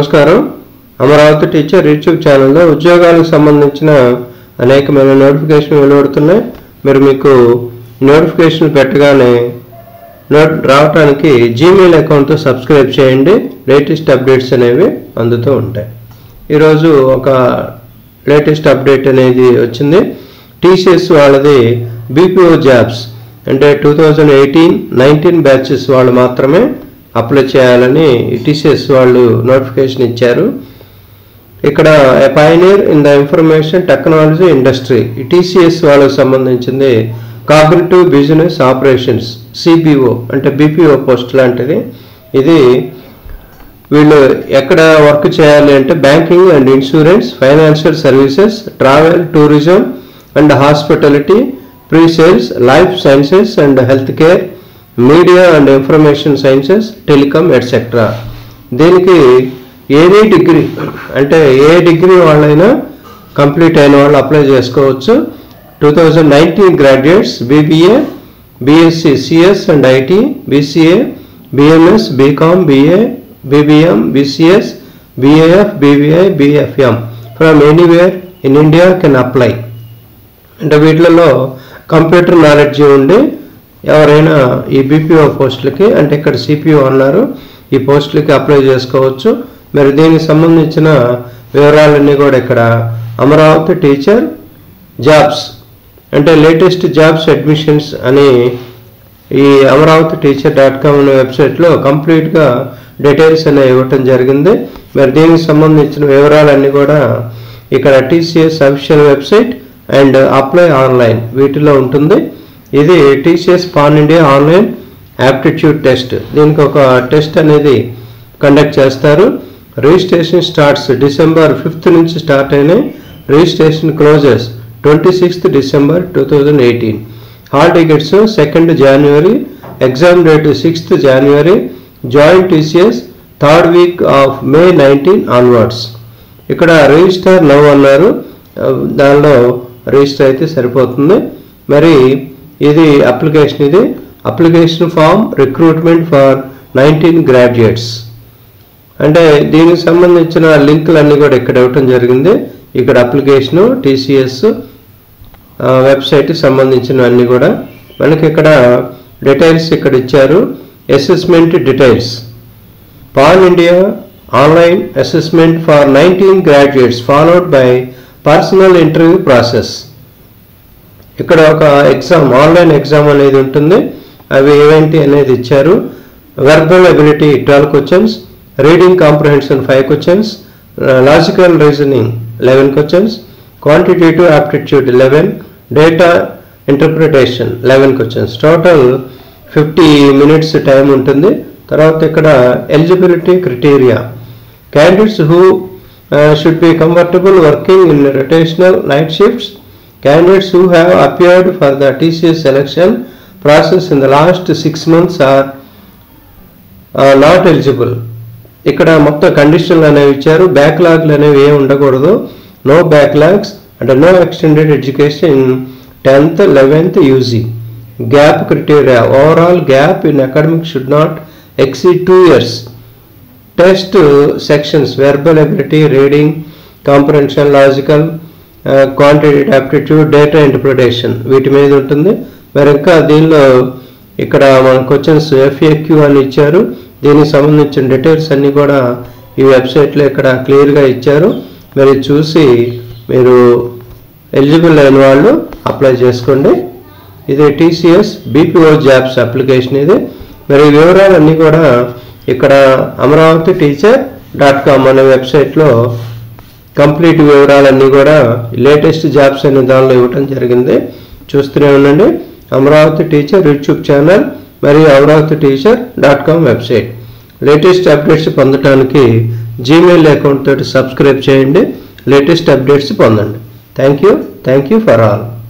నమస్కారం Amaravati teacher YouTube ఛానల్లో ఉద్యోగాలకు సంబంధించిన అనేకమైన నోటిఫికేషన్ వెలువడుతున్నాయి మీరు మీకు నోటిఫికేషన్ పెట్టగానే నోట్ రావడానికి జీమెయిల్ అకౌంట్ సబ్స్క్రైబ్ చేయండి లేటెస్ట్ అప్డేట్స్ అనేవి అందుతూ ఉంటాయి ఈరోజు ఒక లేటెస్ట్ అప్డేట్ అనేది వచ్చింది టీసీఎస్ వాళ్ళది బీపీఓ జాబ్స్ అంటే two thousand eighteen nineteen batches వాళ్ళు మాత్రమే అప్లై చేయాలని టీసీఎస్ వాళ్ళు నోటిఫికేషన్ ఇచ్చారు ఇక్కడ pioneer in the information technology industry TCS వాళ్ళకి సంబంధించింది కాగ్నిటివ్ బిజినెస్ ఆపరేషన్స్ సిబిఓ అంటే బీపీఓ పోస్ట్ లాంటిది ఇది వీళ్ళు ఎక్కడ వర్క్ చేయాలి అంటే banking and insurance financial services travel tourism and hospitality pre sales life sciences and health care media and information sciences telecom etcetera దీనికి ఏనీ డిగ్రీ అంటే ఏ degree వాళ్ళైనా కంప్లీట్ అయిన వాళ్ళు అప్లై చేసుకోవచ్చు two thousand nineteen graduates BBA BSc CS and IT BCA BMS BCom BA BBM BCS BAF BBI BFM from anywhere in India can apply అంటే వీటిలలో computer knowledge ఉండి ఎవరైనా ఈ బీపీఓ పోస్టులకి అంటే ఇక్కడ సిపిఓ అన్నారు ఈ పోస్టులకి అప్లై చేసుకోవచ్చు మరి దీనికి సంబంధించిన వివరాలన్నీ కూడా ఇక్కడ అమరావతి టీచర్ జాబ్స్ అంటే లేటెస్ట్ జాబ్స్ అడ్మిషన్స్ అని ఈ అమరావతి టీచర్ డాట్ కామ్ అనే వెబ్సైట్లో కంప్లీట్గా డీటెయిల్స్ అనేవి ఇవ్వటం జరిగింది మరి దీనికి సంబంధించిన వివరాలన్నీ కూడా ఇక్కడ TCS official website and apply online వీటిలో ఉంటుంది ఇది TCS pan India online aptitude test దీనికి ఒక టెస్ట్ అనేది కండక్ట్ చేస్తారు రిజిస్ట్రేషన్ స్టార్ట్స్ డిసెంబర్ ఫిఫ్త్ నుంచి స్టార్ట్ అయినాయి registration closes twenty sixth December two thousand eighteen hall tickets second జనవరి ఎగ్జామ్ డేట్ సిక్స్త్ జనవరి joint TCS third week of May nineteen onwards ఇక్కడ register now అన్నారు ఆ, దానిలో రిజిస్టర్ అయితే సరిపోతుంది మరి ఇది అప్లికేషన్ ఇది application form recruitment for nineteen graduates అంటే దీనికి సంబంధించిన లింకులన్నీ కూడా ఇక్కడ ఇవ్వటం జరిగింది ఇక్కడ అప్లికేషను టీసీఎస్ వెబ్సైట్కి సంబంధించినవన్నీ కూడా మనకి ఇక్కడ డీటెయిల్స్ ఇక్కడ ఇచ్చారు assessment details pan India online assessment for nineteen graduates followed by personal interview process ఇక్కడ ఒక ఎగ్జామ్ ఆన్లైన్ ఎగ్జామ్ అనేది ఉంటుంది అవి ఏవేంటి అనేది ఇచ్చారు verbal ability twelve questions reading comprehension five questions logical reasoning eleven questions quantitative aptitude eleven data interpretation eleven questions total fifty minutes time ఉంటుంది తర్వాత ఇక్కడ eligibility criteria candidates who should be comfortable working in rotational night shifts candidates who have appeared for the TCS selection process in the last six months are uh, not eligible. ఇక్కడ మొత్తం కండిషన్లు అనేవి ఇచ్చారు బ్యాక్లాగ్లు అనేవి ఏమి ఉండకూడదు నో బ్యాక్లాగ్స్ అంటే no extended education in tenth eleventh UG gap criteria overall gap in academic should not exceed two years test sections verbal ability reading comprehension logical quantitative aptitude data interpretation వీటి మీద ఉంటుంది మరి ఇంకా దీనిలో ఇక్కడ మన questions FAQ అని ఇచ్చారు దీనికి సంబంధించిన డీటెయిల్స్ అన్నీ కూడా ఈ వెబ్సైట్లో ఇక్కడ క్లియర్గా ఇచ్చారు మరి చూసి మీరు ఎలిజిబుల్ అయిన వాళ్ళు అప్లై చేసుకోండి ఇది టీసీఎస్ బీపీఓ జాబ్స్ అప్లికేషన్ ఇది మరి ఈ వివరాలన్నీ కూడా ఇక్కడ అమరావతి టీచర్ డాట్ కామ్ అనే వెబ్సైట్లో కంప్లీట్ వివరాలన్నీ కూడా లేటెస్ట్ జాబ్స్ అనే దానిలో ఇవ్వటం జరిగింది చూస్తూనే ఉండండి అమరావతి టీచర్ యూట్యూబ్ ఛానల్ మరియు Amaravati teacher dot com website latest updates పొందడానికి జీమెయిల్ అకౌంట్ తోటి సబ్స్క్రైబ్ చేయండి లేటెస్ట్ అప్డేట్స్ పొందండి thank you thank you for all